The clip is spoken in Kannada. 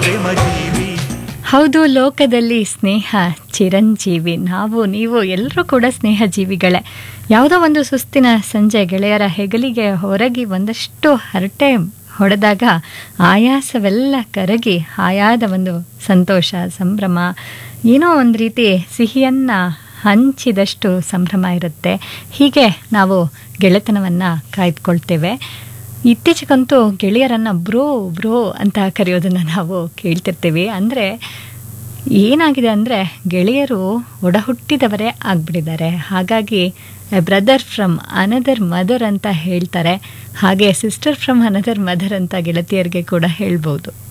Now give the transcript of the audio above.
ಪ್ರೇಮ ಜೀವಿ ಹೌದು ಲೋಕದಲ್ಲಿ ಸ್ನೇಹ ಚಿರಂಜೀವಿ ನಾವು ನೀವು ಎಲ್ಲರೂ ಕೂಡ ಸ್ನೇಹ ಜೀವಿಗಳೇ ಯಾವುದೋ ಒಂದು ಸುಸ್ತಿನ ಸಂಜೆ ಗೆಳೆಯರ ಹೆಗಲಿಗೆ ಹೊರಗಿ ಒಂದಷ್ಟು ಹರಟೆ ಹೊಡೆದಾಗ ಆಯಾಸವೆಲ್ಲ ಕರಗಿ ಹಾಯಾದ ಒಂದು ಸಂತೋಷ ಸಂಭ್ರಮ ಏನೋ ಒಂದು ರೀತಿ ಸಿಹಿಯನ್ನು ಹಂಚಿದಷ್ಟು ಸಂಭ್ರಮ ಇರುತ್ತೆ ಹೀಗೆ ನಾವು ಗೆಳೆತನವನ್ನು ಕಾಯ್ದುಕೊಳ್ತೇವೆ ಇತ್ತೀಚೆಗಂತೂ ಗೆಳೆಯರನ್ನು ಬ್ರೋ ಬ್ರೋ ಅಂತ ಕರೆಯೋದನ್ನು ನಾವು ಕೇಳ್ತಿರ್ತೀವಿ ಅಂದರೆ ಏನಾಗಿದೆ ಅಂದರೆ ಗೆಳೆಯರು ಒಡಹುಟ್ಟಿದವರೇ ಆಗಿಬಿಟ್ಟಿದ್ದಾರೆ ಹಾಗಾಗಿ ಬ್ರದರ್ ಫ್ರಮ್ ಅನದರ್ ಮದರ್ ಅಂತ ಹೇಳ್ತಾರೆ ಹಾಗೆ ಸಿಸ್ಟರ್ ಫ್ರಮ್ ಅನದರ್ ಮದರ್ ಅಂತ ಗೆಳತಿಯರಿಗೆ ಕೂಡ ಹೇಳ್ಬೋದು